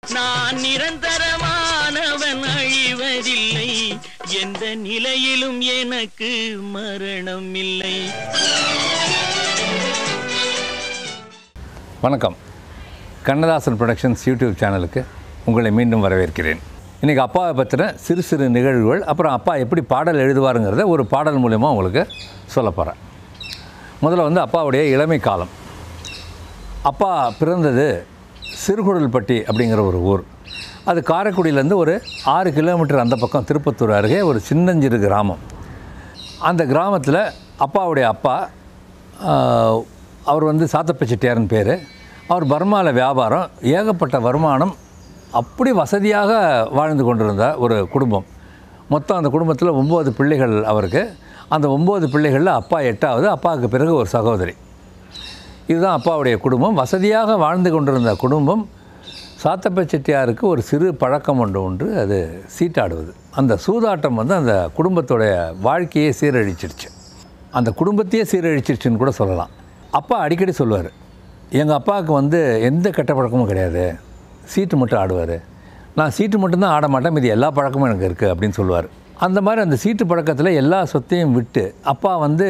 நான் நிரந்தரமானவன் அழிவதில்லை எந்த நிலையிலும் எனக்கு மரணம் இல்லை வணக்கம் கண்ணதாசன் ப்ரொடக்ஷன்ஸ் யூடியூப் சேனலுக்கு உங்களை மீண்டும் வரவேற்கிறேன் இன்றைக்கி அப்பாவை பற்றின சிறு சிறு நிகழ்வுகள் அப்புறம் அப்பா எப்படி பாடல் எழுதுவாருங்கிறத ஒரு பாடல் மூலயமா உங்களுக்கு சொல்ல போகிறேன் முதல்ல வந்து அப்பாவுடைய இளமை காலம் அப்பா பிறந்தது சிறுகுடல்பட்டி அப்படிங்கிற ஒரு ஊர் அது காரைக்குடியிலேருந்து ஒரு ஆறு கிலோமீட்டர் அந்த பக்கம் திருப்பத்தூர் அருகே ஒரு சின்னஞ்சிறு கிராமம் அந்த கிராமத்தில் அப்பாவுடைய அப்பா ஆஹ், அவர் வந்து சாத்தப்ப செட்டியார்னு பேர் அவர் பர்மாவில் வியாபாரம் ஏகப்பட்ட வருமானம் அப்படி வசதியாக வாழ்ந்து கொண்டிருந்த ஒரு குடும்பம் மொத்தம் அந்த குடும்பத்தில் ஒம்பது பிள்ளைகள் அவருக்கு அந்த ஒம்பது பிள்ளைகளில் அப்பா எட்டாவது அப்பாவுக்கு பிறகு ஒரு சகோதரி இதுதான் அப்பாவுடைய குடும்பம் வசதியாக வாழ்ந்து கொண்டிருந்த குடும்பம் சாத்தப்ப செட்டியாருக்கு ஒரு சிறு பழக்கம் ஒன்று உண்டு அது சீட்டாடுவது அந்த சூதாட்டம் வந்து அந்த குடும்பத்துடைய வாழ்க்கையை சீரழிச்சிருச்சு அந்த குடும்பத்தையே சீரழிச்சிருச்சுன்னு கூட சொல்லலாம் அப்பா அடிக்கடி சொல்லுவார் எங்கள் அப்பாவுக்கு வந்து எந்த கெட்ட பழக்கமும் கிடையாது சீட்டு மட்டும் ஆடுவார் நான் சீட்டு மட்டும்தான் ஆட மாட்டேன் மீதி எல்லா பழக்கமும் எனக்கு இருக்குது அப்படின்னு சொல்லுவார் அந்த மாதிரி அந்த சீட்டு பழக்கத்தில் எல்லா சொத்தையும் விட்டு அப்பா வந்து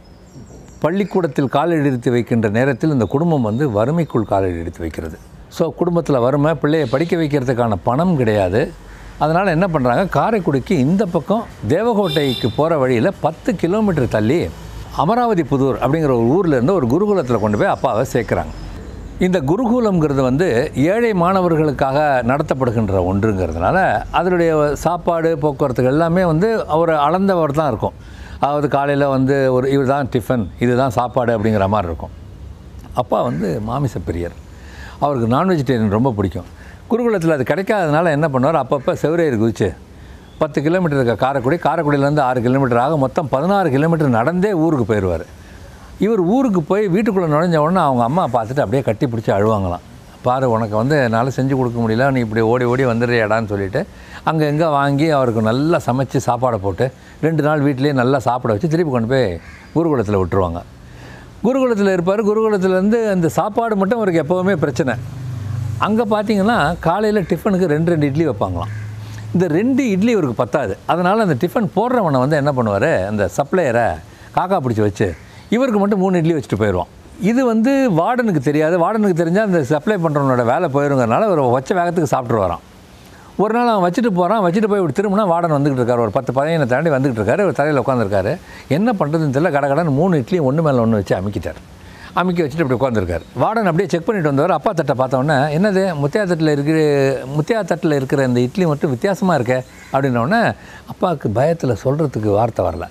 பள்ளிக்கூடத்தில் காலடி எடுத்து வைக்கின்ற நேரத்தில் இந்த குடும்பம் வந்து வறுமைக்குள் காலடி எடுத்து வைக்கிறது ஸோ குடும்பத்தில் வறுமை பிள்ளையை படிக்க வைக்கிறதுக்கான பணம் கிடையாது அதனால் என்ன பண்ணுறாங்க காரைக்குடிக்கு இந்த பக்கம் தேவகோட்டைக்கு போகிற வழியில் பத்து கிலோமீட்டர் தள்ளி அமராவதி புதூர் அப்படிங்கிற ஒரு ஊர்ல இருந்து ஒரு குருகுலத்தில் கொண்டு போய் அப்பாவை சேர்க்குறாங்க இந்த குருகுலம்ங்கிறது வந்து ஏழை மாணவர்களுக்காக நடத்தப்படுகின்ற ஒன்றுங்கிறதுனால அதனுடைய சாப்பாடு போக்குவரத்துகள் எல்லாமே வந்து ஒரு அளந்தவர் தான் இருக்கும் அதாவது காலையில் வந்து ஒரு இவர் தான் டிஃபன் இதுதான் சாப்பாடு அப்படிங்கிற மாதிரி இருக்கும் அப்பா வந்து மாமிச பிரியர் அவருக்கு நான் வெஜிடேரியன் ரொம்ப பிடிக்கும் குருகுலத்தில் அது கிடைக்காதனால என்ன பண்ணுவார் அப்பப்போ செவரேறு குதிச்சு பத்து கிலோமீட்டர் இருக்க காரைக்குடி காரைக்குடியிலேருந்து ஆறு கிலோமீட்டர் ஆக மொத்தம் பதினாறு கிலோமீட்டர் நடந்தே ஊருக்கு போயிடுவார் இவர் ஊருக்கு போய் வீட்டுக்குள்ளே நுழைஞ்ச உடனே அவங்க அம்மா பார்த்துட்டு அப்படியே கட்டி பிடிச்சி அழுவாங்களாம் பாரு உனக்கு வந்து என்னால் செஞ்சு கொடுக்க முடியல நீ இப்படி ஓடி ஓடி வந்துடுறியாடான்னு சொல்லிட்டு அங்கே எங்கே வாங்கி அவருக்கு நல்லா சமைச்சு சாப்பாடை போட்டு ரெண்டு நாள் வீட்டிலேயே நல்லா சாப்பிட வச்சு திருப்பி கொண்டு போய் குருகுலத்தில் விட்டுருவாங்க குருகுலத்தில் இருப்பார் குருகுலத்துலேருந்து அந்த சாப்பாடு மட்டும் அவருக்கு எப்போவுமே பிரச்சனை அங்கே பார்த்தீங்கன்னா காலையில் டிஃபனுக்கு ரெண்டு ரெண்டு இட்லி வைப்பாங்களாம் இந்த ரெண்டு இட்லி இவருக்கு பத்தாது அதனால் அந்த டிஃபன் போடுறவனை வந்து என்ன பண்ணுவார் அந்த சப்ளையரை காக்கா பிடிச்சி வச்சு இவருக்கு மட்டும் மூணு இட்லி வச்சுட்டு போயிடுவான் இது வந்து வார்டனுக்கு தெரியாது வார்டனுக்கு தெரிஞ்சால் அந்த சப்ளை பண்ணுறவனோட வேலை போயிருங்கிறனால ஒரு வச்ச வேகத்துக்கு சாப்பிட்டு வரான் ஒரு நாள் அவன் வச்சுட்டு போகிறான் வச்சுட்டு போய் இப்படி திரும்பினா வார்டன் வந்துகிட்டு இருக்காரு ஒரு பத்து பதினேழு தாண்டி வந்துகிட்டு இருக்காரு ஒரு தலையில் உட்காந்துருக்காரு என்ன பண்ணுறதுன்னு தெரியல கடகடன்னு மூணு இட்லியும் ஒன்று மேலே ஒன்று வச்சு அமைக்கிட்டார் அமைக்கி வச்சுட்டு இப்படி உட்காந்துருக்காரு வார்டன் அப்படியே செக் பண்ணிட்டு வந்தவர் அப்பா தட்டை பார்த்த உடனே என்னது முத்தியா தட்டில் இருக்கிற முத்தியா தட்டில் இருக்கிற இந்த இட்லி மட்டும் வித்தியாசமாக இருக்கே அப்படின்ன உடனே அப்பாவுக்கு பயத்தில் சொல்கிறதுக்கு வார்த்தை வரல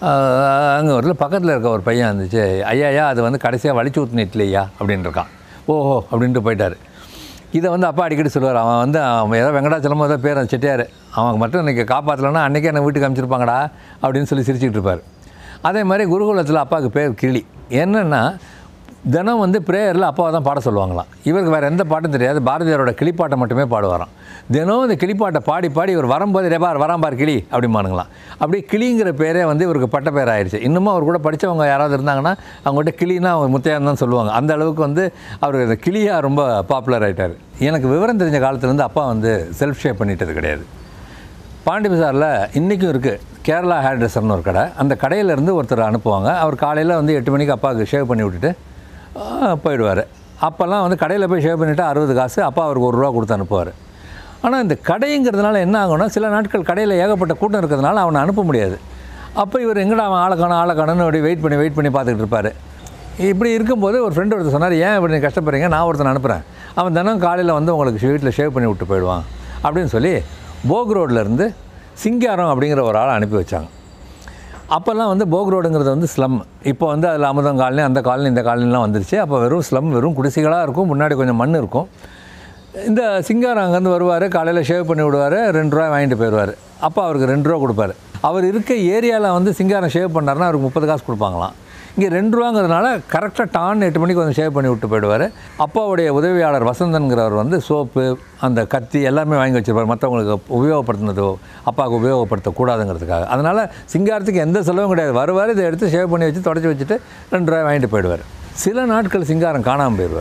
அங்கே வரல பக்கத்தில் இருக்க ஒரு பையன் இருந்துச்சு ஐயாயா அது வந்து கடைசியாக வலிச்சு ஊற்றின இட்லியா அப்படின்னு இருக்கான் ஓஹோ அப்படின்ட்டு போயிட்டார் இதை வந்து அப்பா அடிக்கடி சொல்லுவார் அவன் வந்து அவன் ஏதோ வெங்கடாச்சலமோ ஏதோ பேர் அந்த செட்டியார் அவன் மட்டும் இன்றைக்கி காப்பாற்றலன்னா அன்றைக்கே என்னை வீட்டுக்கு அனுப்பிச்சிருப்பாங்கடா அப்படின்னு சொல்லி சிரிச்சுக்கிட்டு இருப்பார் அதே மாதிரி குருகுலத்தில் அப்பாவுக்கு பேர் கிளி என்னென்னா தினம் வந்து ப்ரேயரில் அப்பாவை தான் பாட சொல்லுவாங்களாம் இவருக்கு வேறு எந்த பாட்டும் தெரியாது பாரதியாரோட கிளிப்பாட்டை மட்டுமே பாடுவாராம் தினம் இந்த கிளிப்பாட்டை பாடி பாடி இவர் வரும்போது ரெபார் வராம்பார் கிளி அப்படிம்பானுங்களாம் அப்படியே கிளிங்கிற பேரே வந்து இவருக்கு பட்ட பேர் ஆயிடுச்சு இன்னமும் அவர் கூட படித்தவங்க யாராவது இருந்தாங்கன்னா அவங்ககிட்ட கிளினா அவங்க முத்தையான் தான் சொல்லுவாங்க அந்த அளவுக்கு வந்து அவர் இந்த கிளியாக ரொம்ப பாப்புலர் ஆகிட்டார் எனக்கு விவரம் தெரிஞ்ச காலத்துலேருந்து அப்பா வந்து செல்ஃப் ஷேப் பண்ணிட்டது கிடையாது பாண்டி பஜாரில் இன்றைக்கும் இருக்குது கேரளா ஹேர் ட்ரெஸ்ஸர்னு ஒரு கடை அந்த கடையிலேருந்து ஒருத்தர் அனுப்புவாங்க அவர் காலையில் வந்து எட்டு மணிக்கு அப்பாவுக்கு ஷேவ் பண்ணி விட்டுட்டு ஆ, போயிடுவார் அப்போல்லாம் வந்து கடையில் போய் ஷேவ் பண்ணிவிட்டு அறுபது காசு அப்பா அவருக்கு ஒரு ரூபா கொடுத்து அனுப்புவார் ஆனால் இந்த கடைங்கிறதுனால என்ன ஆகும்னா சில நாட்கள் கடையில் ஏகப்பட்ட கூட்டம் இருக்கிறதுனால அவனை அனுப்ப முடியாது அப்போ இவர் எங்கடா அவன் ஆளை காணும் ஆளை காணும்னு அப்படி வெயிட் பண்ணி வெயிட் பண்ணி பார்த்துக்கிட்டு இருப்பார் இப்படி இருக்கும்போது ஒரு ஃப்ரெண்டு ஒருத்தர் சொன்னார் ஏன் இப்படி நீ கஷ்டப்படுறீங்க நான் ஒருத்தனை அனுப்புகிறேன் அவன் தினம் காலையில் வந்து உங்களுக்கு வீட்டில் ஷேவ் பண்ணி விட்டு போயிடுவான் அப்படின்னு சொல்லி போக் ரோட்லேருந்து சிங்காரம் அப்படிங்கிற ஒரு ஆளை அனுப்பி வச்சாங்க அப்போல்லாம் வந்து போக் ரோடுங்கிறது வந்து ஸ்லம் இப்போ வந்து அதில் அமுதம் காலனி அந்த காலனி இந்த காலனிலாம் வந்துருச்சு அப்போ வெறும் ஸ்லம் வெறும் குடிசைகளாக இருக்கும் முன்னாடி கொஞ்சம் மண் இருக்கும் இந்த சிங்காரம் அங்கேருந்து வருவார் காலையில் ஷேவ் பண்ணி விடுவார் ரெண்டு ரூபா வாங்கிட்டு போயிடுவார் அப்போ அவருக்கு ரெண்டு ரூபா கொடுப்பாரு அவர் இருக்க ஏரியாவில் வந்து சிங்காரம் ஷேவ் பண்ணாருன்னா அவருக்கு முப்பது காசு கொடுப்பாங்களாம் இங்கே ரெண்டு ரூபாங்கிறதுனால கரெக்டாக டான் எட்டு மணிக்கு வந்து ஷேவ் பண்ணி விட்டு போயிடுவார் அப்பாவுடைய உதவியாளர் வசந்தன்கிறவர் வந்து சோப்பு அந்த கத்தி எல்லாமே வாங்கி வச்சிருப்பார் மற்றவங்களுக்கு உபயோகப்படுத்தினது அப்பாவுக்கு உபயோகப்படுத்தக்கூடாதுங்கிறதுக்காக அதனால் சிங்காரத்துக்கு எந்த செலவும் கிடையாது வருவார் இதை எடுத்து ஷேவ் பண்ணி வச்சு தொடச்சி வச்சுட்டு ரெண்டு ரூபாய் வாங்கிட்டு போயிடுவார் சில நாட்கள் சிங்காரம் காணாமல் போயிடுவார்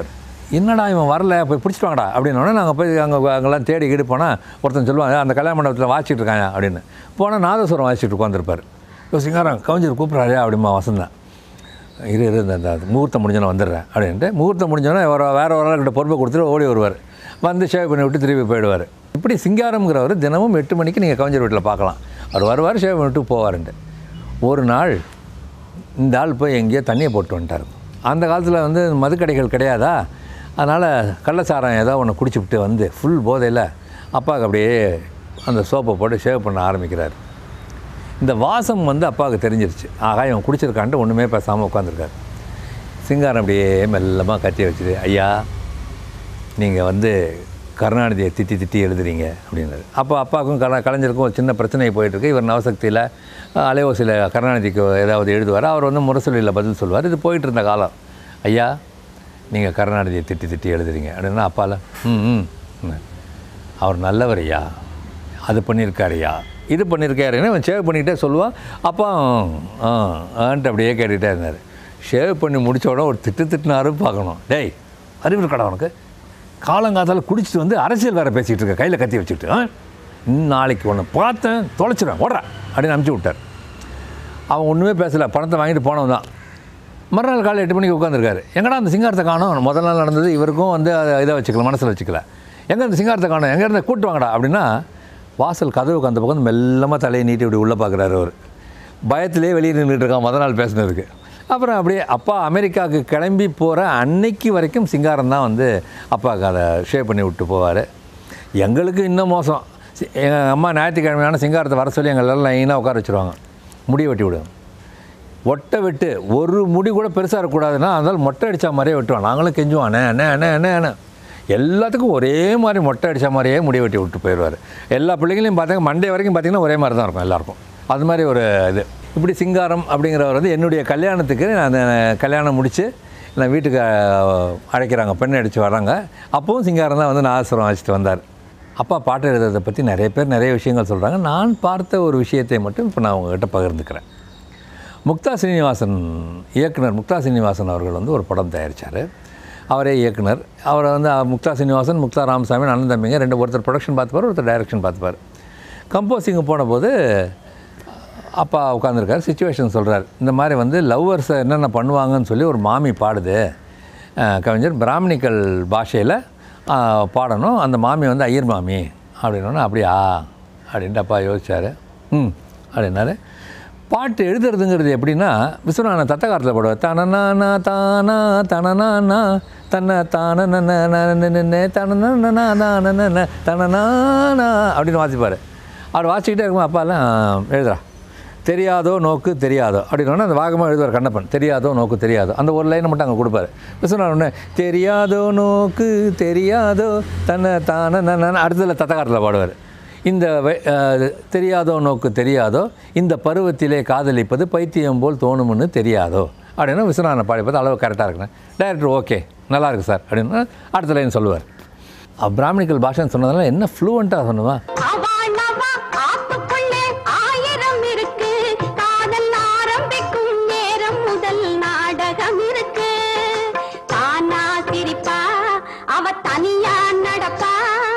என்னடா இவன் வரல போய் பிடிச்சிட்டு வாங்கடா அப்படின்னோடனே நாங்கள் போய் அங்கே அங்கெல்லாம் தேடி கீடு போனால் ஒருத்தன் சொல்லுவாங்க அந்த கல்யாண மண்டபத்தில் வாசிச்சுட்டு இருக்காங்க அப்படின்னு போனால் நாதஸ்வரம் வாசிச்சுட்டு உட்காந்துருப்பார் இப்போ சிங்காரம் கவிஞர் கூப்பிட்றாரு அப்படிமா வசந்தேன் இரு இரு இந்த இந்த முகூர்த்தம் முடிஞ்சோன்னு வந்துடுறேன் அப்படின்ட்டு முகூர்த்தம் முடிஞ்சோன்னே ஒரு வேற ஒரு ஆள்கிட்ட பொறுப்பை கொடுத்துட்டு ஓடி வருவார் வந்து ஷேவ் பண்ணி விட்டு திருப்பி போயிடுவார் இப்படி சிங்காரம்ங்கிறவர் தினமும் எட்டு மணிக்கு நீங்கள் கவிஞர் வீட்டில் பார்க்கலாம் அவர் வருவார் ஷேவ் பண்ணிட்டு போவாருன்ட்டு ஒரு நாள் இந்த ஆள் போய் எங்கேயோ தண்ணியை போட்டு வந்துட்டார் அந்த காலத்தில் வந்து மதுக்கடைகள் கிடையாதா அதனால் கள்ளச்சாரம் ஏதோ ஒன்று குடிச்சுவிட்டு வந்து ஃபுல் போதையில் அப்பாவுக்கு அப்படியே அந்த சோப்பை போட்டு ஷேவ் பண்ண ஆரம்பிக்கிறார் இந்த வாசம் வந்து அப்பாவுக்கு தெரிஞ்சிருச்சு ஆகா இவன் குடிச்சிருக்கான்ட்டு ஒன்றுமே பேசாமல் உட்காந்துருக்காரு சிங்காரம் அப்படியே மெல்லமாக கட்டி வச்சுட்டு ஐயா நீங்கள் வந்து கருணாநிதியை திட்டி திட்டி எழுதுறீங்க அப்படின்னாரு அப்போ அப்பாவுக்கும் கல கலைஞருக்கும் ஒரு சின்ன பிரச்சனை போயிட்டுருக்கு இவர் நவசக்தியில் அலைவோசியில் கருணாநிதிக்கு ஏதாவது எழுதுவார் அவர் வந்து முரசொலியில் பதில் சொல்லுவார் இது போயிட்டு இருந்த காலம் ஐயா நீங்கள் கருணாநிதியை திட்டி திட்டி எழுதுறீங்க அப்படின்னா அப்பால ம் ம் ம். அவர் நல்லவர் ஐயா அது பண்ணியிருக்காருயா இது பண்ணியிருக்காருன்னு அவன் ஷேவ் பண்ணிக்கிட்டே சொல்லுவான் அப்பா ஆ ஆன்ட்டு அப்படியே கேட்டுக்கிட்டே இருந்தார் ஷேவ் பண்ணி முடிச்ச உடனே ஒரு திட்டு திட்டினாரும் பார்க்கணும் டேய் அறிவு இருக்கடா உனக்கு காலங்காத்தால குடிச்சிட்டு வந்து அரசியல் வேறு பேசிகிட்டு இருக்க கையில் கத்தி வச்சுக்கிட்டு ஆ நாளைக்கு ஒன்று பார்த்தேன் தொலைச்சிடுவேன் ஓடுறா அப்படின்னு அனுப்பிச்சி விட்டார் அவன் ஒன்றுமே பேசலை பணத்தை வாங்கிட்டு போனவன் தான் மறுநாள் காலை எட்டு மணிக்கு உட்காந்துருக்காரு எங்கடா அந்த சிங்காரத்தை காணோம் முதல் நாள் நடந்தது இவருக்கும் வந்து அதை இதை வச்சுக்கல மனசில் வச்சுக்கல எங்கே அந்த சிங்காரத்தை காணோம் எங்கே இருந்த கூட்டு வாங்கடா அப்படின்னா வாசல் கதவுக்கு அந்த பக்கம் மெல்லமாக தலையை நீட்டி இப்படி உள்ளே பார்க்குறாரு அவர் பயத்திலே வெளியே நின்றுட்டு இருக்கான் முதல் நாள் பேசினதுக்கு அப்புறம் அப்படியே அப்பா அமெரிக்காவுக்கு கிளம்பி போகிற அன்னைக்கு வரைக்கும் சிங்காரம் தான் வந்து அப்பாவுக்கு அதை ஷேவ் பண்ணி விட்டு போவார் எங்களுக்கு இன்னும் மோசம் சி- எங்கள் அம்மா ஞாயிற்றுக்கிழமையான சிங்காரத்தை வர சொல்லி எங்கள் எல்லாம் லைனாக உட்கார வச்சுருவாங்க முடியை வெட்டி விடுவோம் ஒட்டை விட்டு ஒரு முடி கூட பெருசாக இருக்கக்கூடாதுன்னா அதனால் மொட்டை அடித்தா மாதிரியே வெட்டுவான் நாங்களும் கெஞ்சுவோம் அண்ணே அண்ணே அண்ணே அண்ணே அண்ணே எல்லாத்துக்கும் ஒரே மாதிரி மொட்டை அடித்த மாதிரியே முடி வெட்டி விட்டு போயிடுவார் எல்லா பிள்ளைங்களையும் பார்த்தீங்க மண்டே வரைக்கும் பார்த்தீங்கன்னா ஒரே மாதிரி தான் இருக்கும் எல்லாருக்கும் அது மாதிரி ஒரு இது இப்படி சிங்காரம் அப்படிங்கிறவர் வந்து என்னுடைய கல்யாணத்துக்கு நான் கல்யாணம் முடித்து நான் வீட்டுக்கு அஹ், அழைக்கிறாங்க பெண் அடித்து வராங்க அப்பவும் சிங்காரம் தான் வந்து நாதஸ்வரம் வச்சுட்டு வந்தார் அப்பா பாட்டு எழுதுறதை பற்றி நிறைய பேர் நிறைய விஷயங்கள் சொல்கிறாங்க நான் பார்த்த ஒரு விஷயத்தை மட்டும் இப்போ நான் உங்ககிட்ட பகிர்ந்துக்கிறேன் முக்தா சீனிவாசன் இயக்குனர் முக்தா சீனிவாசன் அவர்கள் வந்து ஒரு படம் தயாரித்தார் அவரே இயக்குனர் அவரை வந்து அஹ், முக்தா சீனிவாசன் முக்தா ராமசாமி அண்ணன் தம்பிங்க ரெண்டு ஒருத்தர் ப்ரொடக்ஷன் பார்த்துப்பார் ஒருத்தர் டைரக்ஷன் பார்த்துப்பார் கம்போசிங் போனபோது அப்பா உட்காந்துருக்காரு சுச்சுவேஷன் சொல்கிறார் இந்த மாதிரி வந்து லவ்வர்ஸை என்னென்ன பண்ணுவாங்கன்னு சொல்லி ஒரு மாமி பாடுது அஹ், கவிஞர் பிராமணிக்கல் பாஷையில் பாடணும் அந்த மாமி வந்து ஐயர் மாமி அப்படின்னோடனே அப்படியா அப்படின்ட்டு அப்பா யோசிச்சார் ம் அப்படின்னாரு பாட்டு எழுதுறதுங்கிறது எப்படின்னா விஸ்வநாதன் தத்தகாரத்தில் போடுவார் தனனா தானா தனனா தன்ன தான தனன தனனா அப்படின்னு வாசிப்பார் அவர் வாசிக்கிட்டே இருக்கும் அப்பாலாம் எழுதுறா தெரியாதோ நோக்கு தெரியாதோ அப்படின்னா அந்த வாகமாக எழுதுவார் கண்ணப்பன் தெரியாதோ நோக்கு தெரியாதோ அந்த ஒரு லைனை மட்டும் அங்கே கொடுப்பாரு விஸ்வநாதன் உடனே தெரியாதோ நோக்கு தெரியாதோ தன்னை தான அடுத்ததில் தத்தகாரத்தில் பாடுவார் இந்த வ- அஹ், தெரியாதோ நோக்கு தெரியாதோ இந்த பருவத்திலே காதலிப்பது பைத்தியம் போல் தோணும்னு தெரியாதோ அப்படின்னா விஸ்வநாதன் பாடிப்பது அளவு கரெக்டாக இருக்குண்ணே டைரக்டர் ஓகே நல்லா இருக்கு சார் அப்படின்னு அடுத்த லைன் சொல்லுவார் அஹ், பிராமணிக்கல் பாஷைன்னு சொன்னதுனால என்ன ஃப்ளூவெண்ட்டாக சொன்னவா அவானவா ஆத்துக்குள்ளே ஆயிரம் இருக்கு காதல் ஆரம்பிக்கும் நேரம் முதல் நாடகம் இருக்கு தானா சிரிப்பா அவ தனியா நடப்பா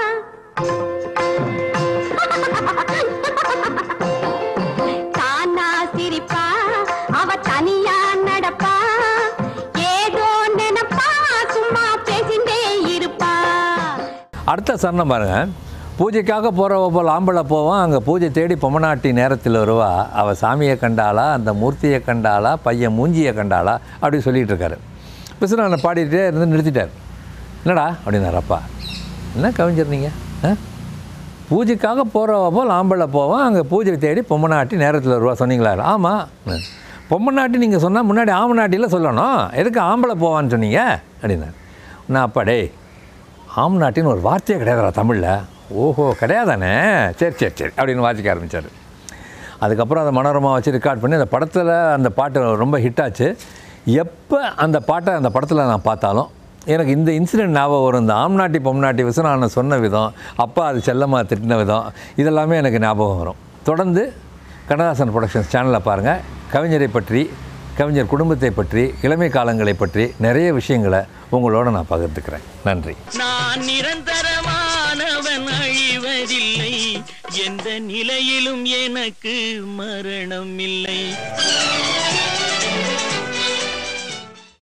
தானா சிரிப்பா அவ தனியா நடப்பா ஏதோ நினைப்பா சும்மா பேசிண்டே இருப்பா அடுத்த சரணம் பாருங்க பூஜைக்காக போகிறவ போல் ஆம்பளை போவான் அங்கே பூஜை தேடி பொம்மநாட்டி நேரத்தில் வருவா அவள் சாமியை கண்டாளா அந்த மூர்த்தியை கண்டாளா பையன் மூஞ்சியை கண்டாளா அப்படி சொல்லிட்டு இருக்காரு விஸ்வநாதன் பாடிட்டே இருந்து நிறுத்திட்டார் என்னடா அப்படின்னாரு அப்பா என்ன கவிஞர் நீங்கள் ஆ பூஜைக்காக போகிறவ போல் ஆம்பளை போவான் அங்கே பூஜை தேடி பொம்மநாட்டி நேரத்தில் வருவா சொன்னீங்களா ஆமாம் பொம்மநாட்டி நீங்கள் சொன்னால் முன்னாடி ஆமநாட்டியில் சொல்லணும் எதுக்கு ஆம்பளை போவான்னு சொன்னீங்க அப்படின்னாரு நான் அப்பா டேய் ஆம்நாட்டின்னு ஒரு வார்த்தையே கிடையாதுடா தமிழில் ஓஹோ கிடையாதானே சரி சரி சரி அப்படின்னு வாசிக்க ஆரம்பித்தார் அதுக்கப்புறம் அதை மனோரமா வச்சு ரெக்கார்ட் பண்ணி அந்த படத்தில் அந்த பாட்டு ரொம்ப ஹிட் ஆச்சு எப்போ அந்த பாட்டை அந்த படத்தில் நான் பார்த்தாலும் எனக்கு இந்த இன்சிடென்ட் ஞாபகம் வரும் இந்த ஆம்நாட்டி பொம்நாட்டி விஸ்வநாதன் சொன்ன விதம் அப்பா அது செல்லமாக திட்டின விதம் இதெல்லாமே எனக்கு ஞாபகம் வரும் தொடர்ந்து கண்ணதாசன் ப்ரொடக்ஷன்ஸ் சேனலை பாருங்கள் கவிஞரை பற்றி கவிஞர் குடும்பத்தை பற்றி இளமை காலங்களை பற்றி நிறைய விஷயங்களை உங்களோட நான் பகிர்ந்துக்கிறேன் நன்றி நான் நிரந்தரமானவன் அழிவதில்லை எந்த நிலையிலும் எனக்கு மரணம் இல்லை